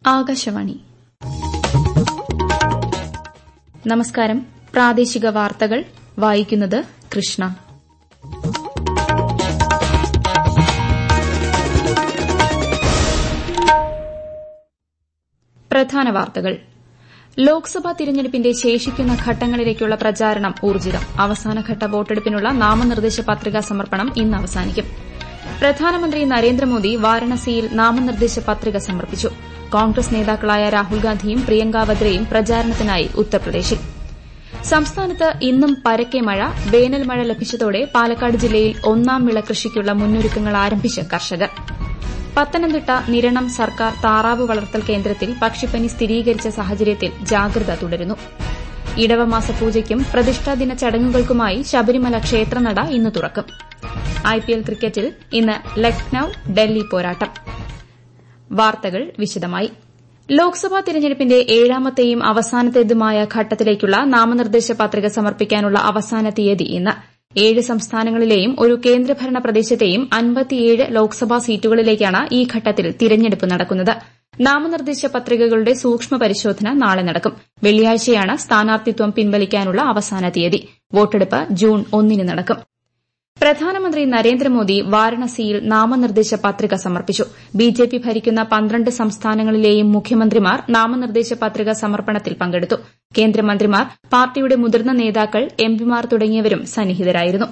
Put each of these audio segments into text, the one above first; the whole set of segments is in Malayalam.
ആകാശവാണി നമസ്കാരം പ്രാദേശിക വാർത്തകൾ വായിക്കുന്നത് കൃഷ്ണ പ്രധാന വാർത്തകൾ ലോക്സഭാ തിരഞ്ഞെടുപ്പിന്റെ ശേഷിക്കുന്ന ഘട്ടങ്ങളിലേക്കുള്ള പ്രചാരണം ഊർജ്ജിതം അവസാനഘട്ട വോട്ടെടുപ്പിനുള്ള നാമനിർദ്ദേശ പത്രികാ സമർപ്പണം ഇന്ന് അവസാനിക്കും പ്രധാനമന്ത്രി നരേന്ദ്രമോദി വാരണസിയിൽ നാമനിർദ്ദേശ പത്രിക സമർപ്പിച്ചു കോൺഗ്രസ് നേതാക്കളായ രാഹുൽ ഗാന്ധിയും പ്രിയങ്ക വദ്രയും പ്രചാരണത്തിനായി ഉത്തർപ്രദേശിൽ സംസ്ഥാനത്ത് ഇന്നും പരക്കെ മഴ വേനൽ മഴ ലഭിച്ചതോടെ പാലക്കാട് ജില്ലയിൽ ഒന്നാം വിള കൃഷിക്കുള്ള മുന്നൊരുക്കങ്ങൾ ആരംഭിച്ച് കർഷകർ പത്തനംതിട്ട നിരണം സർക്കാർ താറാവ് വളർത്തൽ കേന്ദ്രത്തിൽ പക്ഷിപ്പനി സ്ഥിരീകരിച്ച സാഹചര്യത്തിൽ ജാഗ്രത തുടരുന്നു ഇടവമാസ പൂജയ്ക്കും പ്രതിഷ്ഠാദിന ചടങ്ങുകൾക്കുമായി ശബരിമല ക്ഷേത്രനട ഇന്ന് തുറക്കും ഐപിഎൽ ക്രിക്കറ്റിൽ ഇന്ന് ലക്നൌ ഡൽഹി പോരാട്ടം വാർത്തകൾ വിശദമായി ലോക്സഭാ തിരഞ്ഞെടുപ്പിന്റെ ഏഴാമത്തെയും അവസാനത്തേതുമായ ഘട്ടത്തിലേക്കുള്ള നാമനിർദ്ദേശ പത്രിക സമർപ്പിക്കാനുള്ള അവസാന തീയതി ഇന്ന് ഏഴ് സംസ്ഥാനങ്ങളിലെയും ഒരു കേന്ദ്രഭരണ പ്രദേശത്തെയും അൻപത്തിയേഴ് ലോക്സഭാ സീറ്റുകളിലേക്കാണ് ഈ ഘട്ടത്തിൽ തിരഞ്ഞെടുപ്പ് നടക്കുന്നത് നാമനിർദ്ദേശ പത്രികകളുടെ സൂക്ഷ്മ പരിശോധന നാളെ നടക്കും വെള്ളിയാഴ്ചയാണ് സ്ഥാനാർത്ഥിത്വം പിൻവലിക്കാനുള്ള അവസാന തീയതി വോട്ടെടുപ്പ് ജൂൺ ഒന്നിന് നടക്കും പ്രധാനമന്ത്രി നരേന്ദ്രമോദി വാരണസിയിൽ നാമനിർദ്ദേശ പത്രിക സമർപ്പിച്ചു ബിജെപി ഭരിക്കുന്ന പന്ത്രണ്ട് സംസ്ഥാനങ്ങളിലെയും മുഖ്യമന്ത്രിമാർ നാമനിർദ്ദേശ പത്രിക സമർപ്പണത്തിൽ പങ്കെടുത്തു കേന്ദ്രമന്ത്രിമാർ പാർട്ടിയുടെ മുതിർന്ന നേതാക്കൾ എംപിമാർ തുടങ്ങിയവരും സന്നിഹിതരായിരുന്നു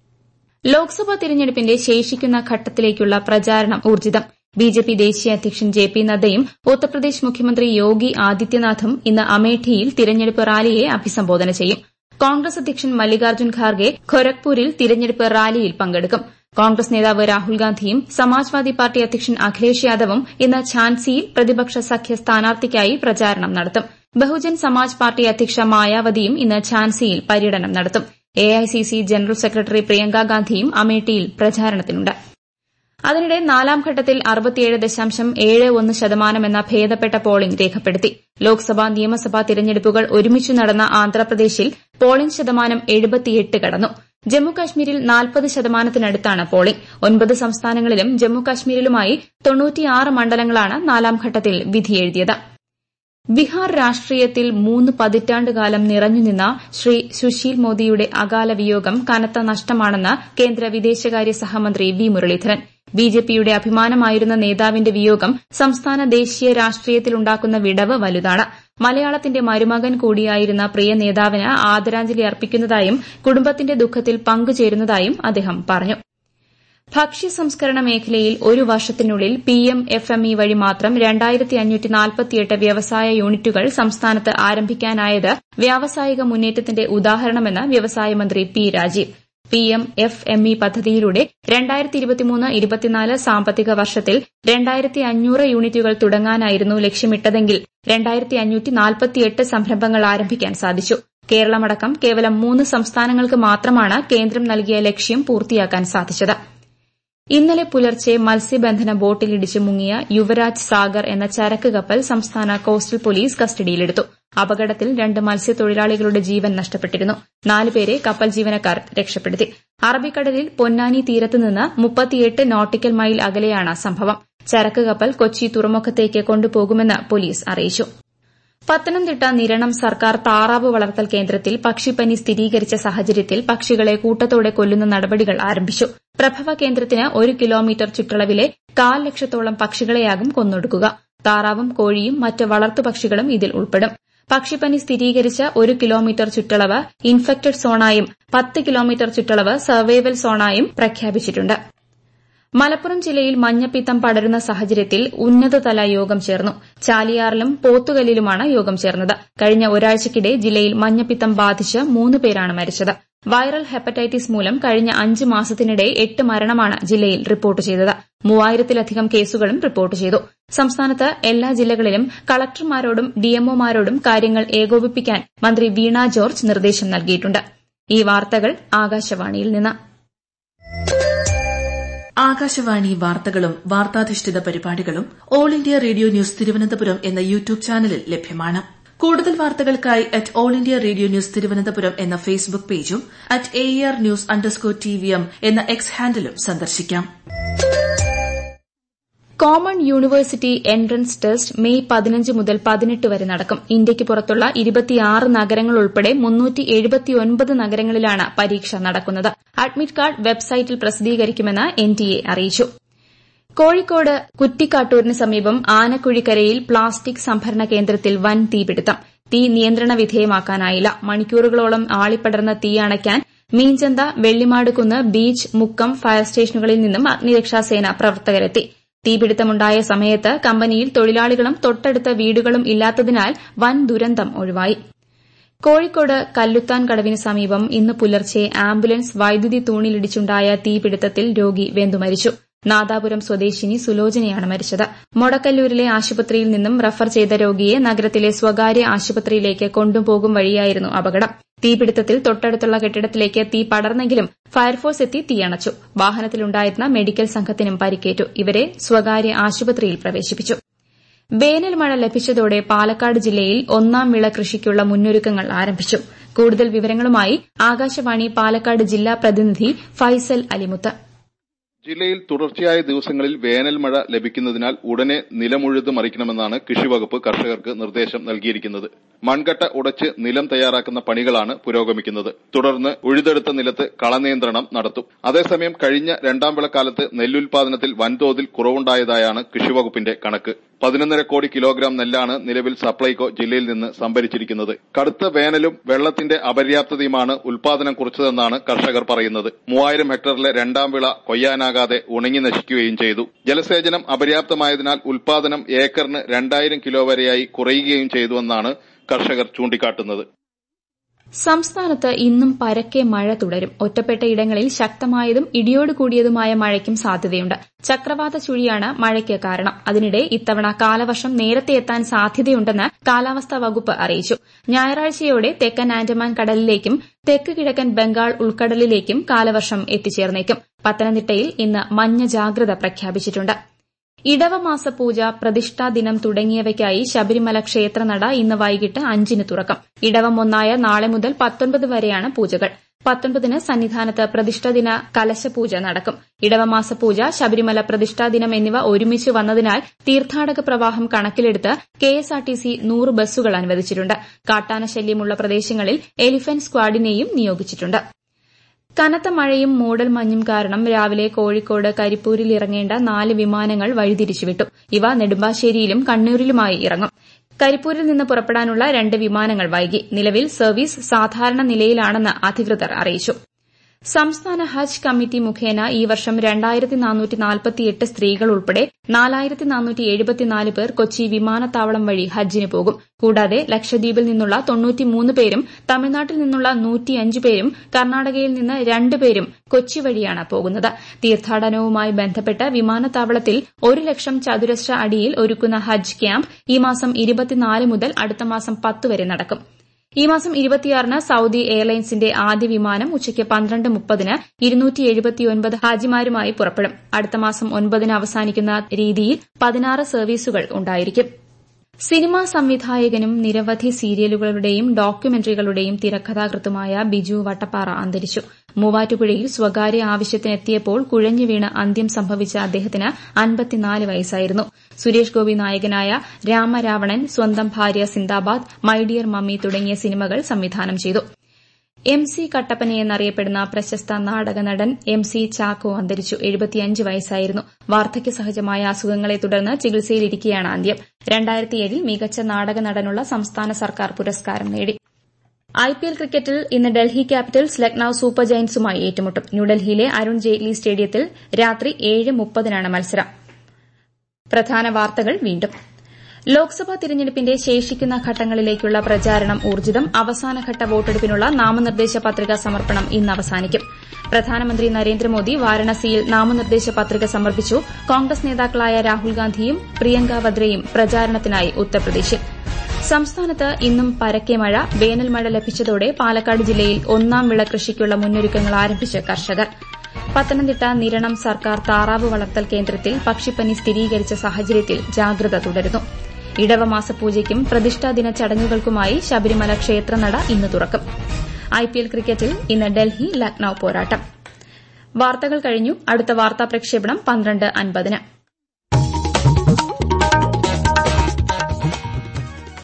ലോക്സഭാ തിരഞ്ഞെടുപ്പിന്റെ ശേഷിക്കുന്ന ഘട്ടത്തിലേക്കുള്ള പ്രചാരണം ഊർജ്ജിതം ബിജെപി ദേശീയ അധ്യക്ഷൻ ജെ പി നദ്ദയും ഉത്തർപ്രദേശ് മുഖ്യമന്ത്രി യോഗി ആദിത്യനാഥും ഇന്ന് അമേഠിയിൽ തിരഞ്ഞെടുപ്പ് റാലിയെ അഭിസംബോധന ചെയ്യും കോൺഗ്രസ് അധ്യക്ഷൻ മല്ലികാർജ്ജുൻ ഖാർഗെ ഖൊരഗ്പൂരിൽ തിരഞ്ഞെടുപ്പ് റാലിയിൽ പങ്കെടുക്കും കോൺഗ്രസ് നേതാവ് രാഹുൽ ഗാന്ധിയും സമാജ്വാദി പാർട്ടി അധ്യക്ഷൻ അഖിലേഷ് യാദവും ഇന്ന് ഝാൻസിയിൽ പ്രതിപക്ഷ സഖ്യ സ്ഥാനാർത്ഥിക്കായി പ്രചാരണം നടത്തും ബഹുജൻ സമാജ് പാർട്ടി അധ്യക്ഷ മായാവതിയും ഇന്ന് ഝാൻസിയിൽ പര്യടനം നടത്തും എഐസിസി ജനറൽ സെക്രട്ടറി പ്രിയങ്ക ഗാന്ധിയും അമേഠിയിൽ പ്രചാരണത്തിനുണ്ട് അതിനിടെ നാലാം ഘട്ടത്തിൽ അറുപത്തിയേഴ് ദശാംശം ഏഴ് ഒന്ന് ശതമാനം എന്ന ഭേദപ്പെട്ട പോളിംഗ് രേഖപ്പെടുത്തി ലോക്സഭാ നിയമസഭാ തിരഞ്ഞെടുപ്പുകൾ ഒരുമിച്ചു നടന്ന ആന്ധ്രാപ്രദേശിൽ പോളിംഗ് ശതമാനം എഴുപത്തിയെട്ട് കടന്നു ജമ്മുകാശ്മീരിൽ നാൽപ്പത് ശതമാനത്തിനടുത്താണ് പോളിംഗ് ഒൻപത് സംസ്ഥാനങ്ങളിലും ജമ്മുകാശ്മീരിലുമായി തൊണ്ണൂറ്റിയാറ് മണ്ഡലങ്ങളാണ് നാലാം ഘട്ടത്തിൽ വിധിയെഴുതിയത് ബിഹാർ രാഷ്ട്രീയത്തിൽ മൂന്ന് പതിറ്റാണ്ടുകാലം നിറഞ്ഞുനിന്ന ശ്രീ സുശീൽ മോദിയുടെ അകാല വിയോഗം കനത്ത നഷ്ടമാണെന്ന് കേന്ദ്ര വിദേശകാര്യ സഹമന്ത്രി വി മുരളീധരൻ ബിജെപിയുടെ അഭിമാനമായിരുന്ന നേതാവിന്റെ വിയോഗം സംസ്ഥാന ദേശീയ രാഷ്ട്രീയത്തിലുണ്ടാക്കുന്ന വിടവ് വലുതാണ് മലയാളത്തിന്റെ മരുമകൻ കൂടിയായിരുന്ന പ്രിയ നേതാവിന് ആദരാഞ്ജലി അർപ്പിക്കുന്നതായും കുടുംബത്തിന്റെ ദുഃഖത്തിൽ പങ്കുചേരുന്നതായും അദ്ദേഹം പറഞ്ഞു ഭക്ഷ്യ സംസ്കരണ മേഖലയിൽ ഒരു വർഷത്തിനുള്ളിൽ പിഎം എഫ്എംഇ വഴി മാത്രം വ്യവസായ യൂണിറ്റുകൾ സംസ്ഥാനത്ത് ആരംഭിക്കാനായത് വ്യാവസായിക മുന്നേറ്റത്തിന്റെ ഉദാഹരണമെന്ന് വ്യവസായ മന്ത്രി പി രാജീവ് പിഎം എഫ്എംഇ പദ്ധതിയിലൂടെ സാമ്പത്തിക വർഷത്തിൽ യൂണിറ്റുകൾ തുടങ്ങാനായിരുന്നു ലക്ഷ്യമിട്ടതെങ്കിൽ സംരംഭങ്ങൾ ആരംഭിക്കാൻ സാധിച്ചു കേരളമടക്കം കേവലം മൂന്ന് സംസ്ഥാനങ്ങൾക്ക് മാത്രമാണ് കേന്ദ്രം നൽകിയ ലക്ഷ്യം പൂർത്തിയാക്കാൻ സാധിച്ചത് ഇന്നലെ പുലർച്ചെ മത്സ്യബന്ധന ബോട്ടിലിടിച്ച് മുങ്ങിയ യുവരാജ് സാഗർ എന്ന ചരക്ക് കപ്പൽ സംസ്ഥാന കോസ്റ്റൽ പോലീസ് കസ്റ്റഡിയിലെടുത്തു അപകടത്തിൽ രണ്ട് മത്സ്യത്തൊഴിലാളികളുടെ ജീവൻ നഷ്ടപ്പെട്ടിരുന്നു നാലുപേരെ കപ്പൽ ജീവനക്കാർ രക്ഷപ്പെടുത്തി അറബിക്കടലിൽ പൊന്നാനി തീരത്തുനിന്ന് മുപ്പത്തിയെട്ട് നോട്ടിക്കൽ മൈൽ അകലെയാണ് സംഭവം ചരക്ക് കപ്പൽ കൊച്ചി തുറമുഖത്തേക്ക് കൊണ്ടുപോകുമെന്ന് പോലീസ് അറിയിച്ചു പത്തനംതിട്ട നിരണം സർക്കാർ താറാവ് വളർത്തൽ കേന്ദ്രത്തിൽ പക്ഷിപ്പനി സ്ഥിരീകരിച്ച സാഹചര്യത്തിൽ പക്ഷികളെ കൂട്ടത്തോടെ കൊല്ലുന്ന നടപടികൾ ആരംഭിച്ചു പ്രഭവ കേന്ദ്രത്തിന് ഒരു കിലോമീറ്റർ ചുറ്റളവിലെ കാൽ ലക്ഷത്തോളം പക്ഷികളെയാകും കൊന്നൊടുക്കുക താറാവും കോഴിയും മറ്റ് വളർത്തുപക്ഷികളും ഇതിൽ ഉൾപ്പെടും പക്ഷിപ്പനി സ്ഥിരീകരിച്ച ഒരു കിലോമീറ്റർ ചുറ്റളവ് ഇൻഫെക്റ്റഡ് സോണായും പത്ത് കിലോമീറ്റർ ചുറ്റളവ് സർവൈവൽ സോണായും പ്രഖ്യാപിച്ചിട്ടുണ്ട് മലപ്പുറം ജില്ലയിൽ മഞ്ഞപ്പിത്തം പടരുന്ന സാഹചര്യത്തിൽ ഉന്നതതല യോഗം ചേർന്നു ചാലിയാറിലും പോത്തുകല്ലിലുമാണ് യോഗം ചേർന്നത് കഴിഞ്ഞ ഒരാഴ്ചയ്ക്കിടെ ജില്ലയിൽ മഞ്ഞപ്പിത്തം ബാധിച്ച് മൂന്ന് പേരാണ് മരിച്ചത് വൈറൽ ഹെപ്പറ്റൈറ്റിസ് മൂലം കഴിഞ്ഞ അഞ്ച് മാസത്തിനിടെ എട്ട് മരണമാണ് ജില്ലയിൽ റിപ്പോർട്ട് ചെയ്തത് മൂവായിരത്തിലധികം കേസുകളും റിപ്പോർട്ട് ചെയ്തു സംസ്ഥാനത്ത് എല്ലാ ജില്ലകളിലും കളക്ടർമാരോടും ഡിഎംഒമാരോടും കാര്യങ്ങൾ ഏകോപിപ്പിക്കാൻ മന്ത്രി വീണ ജോർജ് നിർദ്ദേശം നൽകിയിട്ടുണ്ട് ഈ വാർത്തകൾ ആകാശവാണിയിൽ നിന്ന് ആകാശവാണി വാർത്തകളും വാർത്താധിഷ്ഠിത പരിപാടികളും all India radio news Thiruvananthapuram എന്ന യൂട്യൂബ് ചാനലിൽ ലഭ്യമാണ് കൂടുതൽ വാർത്തകൾക്കായി at all India radio news Thiruvananthapuram എന്ന ഫേസ്ബുക്ക് പേജും at A R news underscore T V M എന്ന എക്സ് ഹാൻഡിലും സന്ദർശിക്കാം common university entrance test May പതിനഞ്ച് മുതൽ പതിനെട്ട് വരെ നടക്കും ഇന്ത്യയ്ക്ക് പുറത്തുള്ള ഇരുപത്തിയാറ് നഗരങ്ങൾ ഉൾപ്പെടെ നഗരങ്ങളിലാണ് പരീക്ഷ നടക്കുന്നത് അഡ്മിറ്റ് കാർഡ് വെബ്സൈറ്റിൽ പ്രസിദ്ധീകരിക്കുമെന്ന് എൻടിഎ അറിയിച്ചു കോഴിക്കോട് കുറ്റിക്കാട്ടൂരിന് സമീപം ആനക്കുഴിക്കരയിൽ പ്ലാസ്റ്റിക് സംഭരണ കേന്ദ്രത്തിൽ വൻ തീപിടുത്തം തീ നിയന്ത്രണ വിധേയമാക്കാനായില്ല മണിക്കൂറുകളോളം ആളിപ്പടർന്ന തീ അണയ്ക്കാൻ മീഞ്ചന്ത വെള്ളിമാടുകുന്ന് ബീച്ച് മുക്കം ഫയർ സ്റ്റേഷനുകളിൽ നിന്നും അഗ്നിരക്ഷാസേന പ്രവർത്തകരെത്തി തീപിടുത്തമുണ്ടായ സമയത്ത് കമ്പനിയിൽ തൊഴിലാളികളും തൊട്ടടുത്ത വീടുകളും ഇല്ലാത്തതിനാൽ വൻ ദുരന്തം ഒഴിവായി കോഴിക്കോട് കല്ലുത്താൻ കടവിന് സമീപം ഇന്ന് പുലർച്ചെ ആംബുലൻസ് വൈദ്യുതി തൂണിലിടിച്ചുണ്ടായ തീപിടുത്തത്തിൽ രോഗി വെന്തുമരിച്ചു നാദാപുരം സ്വദേശിനി സുലോചനയാണ് മരിച്ചത് മൊടക്കല്ലൂരിലെ ആശുപത്രിയിൽ നിന്നും റഫർ ചെയ്ത രോഗിയെ നഗരത്തിലെ സ്വകാര്യ ആശുപത്രിയിലേക്ക് കൊണ്ടുപോകും വഴിയായിരുന്നു അപകടം തീപിടുത്തത്തിൽ തൊട്ടടുത്തുള്ള കെട്ടിടത്തിലേക്ക് തീ പടർന്നെങ്കിലും ഫയർഫോഴ്സ് എത്തി തീയണച്ചു വാഹനത്തിലുണ്ടായിരുന്ന മെഡിക്കൽ സംഘത്തിനും പരിക്കേറ്റു ഇവരെ സ്വകാര്യ ആശുപത്രിയിൽ പ്രവേശിപ്പിച്ചു വേനൽ മഴ ലഭിച്ചതോടെ പാലക്കാട് ജില്ലയിൽ ഒന്നാം വിള കൃഷിക്കുള്ള മുന്നൊരുക്കങ്ങൾ ആരംഭിച്ചു കൂടുതൽ വിവരങ്ങളുമായി ആകാശവാണി പാലക്കാട് ജില്ലാ പ്രതിനിധി ഫൈസൽ അലിമുത്ത് ജില്ലയിൽ തുടർച്ചയായ ദിവസങ്ങളിൽ വേനൽ മഴ ലഭിക്കുന്നതിനാൽ ഉടനെ നിലമുഴുത് മറിക്കണമെന്നാണ് കൃഷിവകുപ്പ് കർഷകർക്ക് നിർദ്ദേശം നൽകിയിരിക്കുന്നത് മൺകട്ട ഉടച്ച് നിലം തയ്യാറാക്കുന്ന പണികളാണ് പുരോഗമിക്കുന്നത് തുടർന്ന് ഉഴുതെടുത്ത നിലത്ത് കളനിയന്ത്രണം നടത്തും അതേസമയം കഴിഞ്ഞ രണ്ടാം വിളക്കാലത്ത് നെല്ലുൽപാദനത്തിൽ വൻതോതിൽ കുറവുണ്ടായതായാണ് കൃഷിവകുപ്പിന്റെ കണക്ക് പതിനൊന്നര കോടി കിലോഗ്രാം നെല്ലാണ് നിലവിൽ സപ്ലൈകോ ജില്ലയിൽ നിന്ന് സംഭരിച്ചിരിക്കുന്നത് കടുത്ത വേനലും വെള്ളത്തിന്റെ അപര്യാപ്തതയുമാണ് ഉൽപാദനം കുറച്ചതെന്നാണ് കർഷകർ പറയുന്നത് മൂവായിരം ഹെക്ടറിലെ രണ്ടാം വിള കൊയ്യാനാകാതെ ഉണങ്ങി നശിക്കുകയും ചെയ്തു ജലസേചനം അപര്യാപ്തമായതിനാൽ ഉൽപാദനം ഏക്കറിന് രണ്ടായിരം കിലോ വരെയായി കുറയുകയും ചെയ്തുവെന്നാണ് കർഷകർ ചൂണ്ടിക്കാട്ടുന്നത് സംസ്ഥാനത്ത് ഇന്നും പരക്കെ മഴ തുടരും ഒറ്റപ്പെട്ട ഇടങ്ങളിൽ ശക്തമായതും ഇടിയോട് കൂടിയതുമായ മഴയ്ക്കും സാധ്യതയുണ്ട് ചക്രവാത ചുഴിയാണ് മഴയ്ക്ക് കാരണം അതിനിടെ ഇത്തവണ കാലവർഷം നേരത്തെ എത്താൻ സാധ്യതയുണ്ടെന്ന് കാലാവസ്ഥാ വകുപ്പ് അറിയിച്ചു ഞായറാഴ്ചയോടെ തെക്കൻ ആൻഡമാൻ കടലിലേക്കും തെക്ക് കിഴക്കൻ ബംഗാൾ ഉൾക്കടലിലേക്കും കാലവർഷം എത്തിച്ചേർന്നേക്കും പത്തനംതിട്ടയിൽ ഇന്ന് മഞ്ഞ ജാഗ്രത പ്രഖ്യാപിച്ചിട്ടുണ്ട് ഇടവമാസ പൂജ പ്രതിഷ്ഠാ ദിനം തുടങ്ങിയവയ്ക്കായി ശബരിമല ക്ഷേത്രനട ഇന്ന് വൈകിട്ട് അഞ്ചിന് തുറക്കും ഇടവം ഒന്നായ നാളെ മുതൽ പത്തൊൻപത് വരെയാണ് പൂജകൾ പത്തൊൻപതിന് സന്നിധാനത്ത് പ്രതിഷ്ഠാദിന കലശപൂജ നടക്കും ഇടവമാസ പൂജ ശബരിമല പ്രതിഷ്ഠാദിനം എന്നിവ ഒരുമിച്ച് വന്നതിനാൽ തീർത്ഥാടക പ്രവാഹം കണക്കിലെടുത്ത് കെഎസ്ആർടിസി നൂറ് ബസ്സുകൾ അനുവദിച്ചിട്ടുണ്ട് കാട്ടാന ശല്യമുള്ള പ്രദേശങ്ങളിൽ എലിഫന്റ് സ്ക്വാഡിനെയും നിയോഗിച്ചിട്ടുണ്ട് കനത്ത മഴയും മൂടൽമഞ്ഞും കാരണം രാവിലെ കോഴിക്കോട് കരിപ്പൂരിൽ ഇറങ്ങേണ്ട നാല് വിമാനങ്ങൾ വഴിതിരിച്ചുവിട്ടു ഇവ നെടുമ്പാശ്ശേരിയിലും കണ്ണൂരിലുമായി ഇറങ്ങും കരിപ്പൂരിൽ നിന്ന് പുറപ്പെടാനുള്ള രണ്ട് വിമാനങ്ങൾ വൈകി നിലവിൽ സർവീസ് സാധാരണ നിലയിലാണെന്ന് അധികൃതർ അറിയിച്ചു സംസ്ഥാന ഹജ്ജ് കമ്മിറ്റി മുഖേന ഈ വർഷം സ്ത്രീകൾ ഉൾപ്പെടെ പേർ കൊച്ചി വിമാനത്താവളം വഴി ഹജ്ജിന് പോകും കൂടാതെ ലക്ഷദ്വീപിൽ നിന്നുള്ള പേരും തമിഴ്നാട്ടിൽ നിന്നുള്ള പേരും കർണാടകയിൽ നിന്ന് രണ്ട് പേരും കൊച്ചി വഴിയാണ് പോകുന്നത് തീർത്ഥാടനവുമായി ബന്ധപ്പെട്ട് വിമാനത്താവളത്തിൽ ഒരു ലക്ഷം ചതുരശ്ര അടിയിൽ ഒരുക്കുന്ന ഹജ്ജ് ക്യാമ്പ് ഈ മാസം മുതൽ അടുത്ത മാസം പത്ത് വരെ നടക്കും ഈ മാസം ഇരുപത്തിയാറിന് സൌദി എയർലൈൻസിന്റെ ആദ്യ വിമാനം ഉച്ചയ്ക്ക് പന്ത്രണ്ട് മുപ്പതിന് ഹാജിമാരുമായി പുറപ്പെടും അടുത്ത മാസം ഒൻപതിന് അവസാനിക്കുന്ന രീതിയിൽ പതിനാറ് സർവീസുകൾ ഉണ്ടായിരിക്കും സിനിമാ സംവിധായകനും നിരവധി സീരിയലുകളുടെയും ഡോക്യുമെന്ററികളുടെയും തിരക്കഥാകൃത്തുമായ ബിജു വട്ടപ്പാറ അന്തരിച്ചു മൂവാറ്റുപുഴയിൽ സ്വകാര്യ ആവശ്യത്തിനെത്തിയപ്പോൾ കുഴഞ്ഞു വീണ് അന്ത്യം സംഭവിച്ച അദ്ദേഹത്തിന് അൻപത്തിനാല് വയസ്സായിരുന്നു സുരേഷ് ഗോപി നായകനായ രാമരാവണൻ സ്വന്തം ഭാര്യ സിന്ദാബാദ് മൈഡിയർ മമ്മി തുടങ്ങിയ സിനിമകൾ സംവിധാനം ചെയ്തു എം സി കട്ടപ്പന എന്നറിയപ്പെടുന്ന പ്രശസ്ത നാടക നടൻ എം സി ചാക്കോ അന്തരിച്ചു എഴുപത്തിയഞ്ച് വയസ്സായിരുന്നു വാർദ്ധക്യ സഹജമായ അസുഖങ്ങളെ തുടർന്ന് ചികിത്സയിലിരിക്കെയാണ് അന്ത്യം രണ്ടായിരത്തിയേഴിൽ മികച്ച നാടക നടനുള്ള സംസ്ഥാന സർക്കാർ പുരസ്കാരം നേടി ഐപിഎൽ ക്രിക്കറ്റിൽ ഇന്ന് ഡൽഹി ക്യാപിറ്റൽസ് ലക്നൌ സൂപ്പർ ജയന്റ്സുമായി ഏറ്റുമുട്ടും ന്യൂഡൽഹിയിലെ അരുൺ ജെയ്റ്റ്ലി സ്റ്റേഡിയത്തിൽ രാത്രി ഏഴ് മുപ്പതിനാണ് മത്സരം പ്രധാന വാർത്തകൾ വീണ്ടും ലോക്സഭാ തിരഞ്ഞെടുപ്പിന്റെ ശേഷിക്കുന്ന ഘട്ടങ്ങളിലേക്കുള്ള പ്രചാരണം ഊർജ്ജിതം അവസാനഘട്ട വോട്ടെടുപ്പിനുള്ള നാമനിർദ്ദേശ പത്രിക സമർപ്പണം ഇന്ന് അവസാനിക്കും പ്രധാനമന്ത്രി നരേന്ദ്രമോദി വാരണസിയിൽ നാമനിർദ്ദേശ പത്രിക സമർപ്പിച്ചു കോൺഗ്രസ് നേതാക്കളായ രാഹുൽ ഗാന്ധിയും പ്രിയങ്ക വദ്രയും പ്രചാരണത്തിനായി ഉത്തർപ്രദേശിൽ സംസ്ഥാനത്ത് ഇന്നും പരക്കെ മഴ വേനൽ മഴ ലഭിച്ചതോടെ പാലക്കാട് ജില്ലയിൽ ഒന്നാം വിള കൃഷിക്കുള്ള മുന്നൊരുക്കങ്ങൾ ആരംഭിച്ച് കർഷകർ പത്തനംതിട്ട നിരണം സർക്കാർ താറാവ് വളർത്തൽ കേന്ദ്രത്തിൽ പക്ഷിപ്പനി സ്ഥിരീകരിച്ച സാഹചര്യത്തിൽ ജാഗ്രത തുടരുന്നു ഇടവമാസ പൂജയ്ക്കും പ്രതിഷ്ഠാദിന ചടങ്ങുകൾക്കുമായി ശബരിമല ക്ഷേത്രനട ഇന്ന് തുറക്കും ഐപിഎൽ ക്രിക്കറ്റിൽ ഇന്ന് ഡൽഹി ലക്നൌ പോരാട്ടം വാർത്തകൾ കഴിഞ്ഞു അടുത്ത വാർത്താ പ്രക്ഷേപണം പന്ത്രണ്ട് അൻപതിന്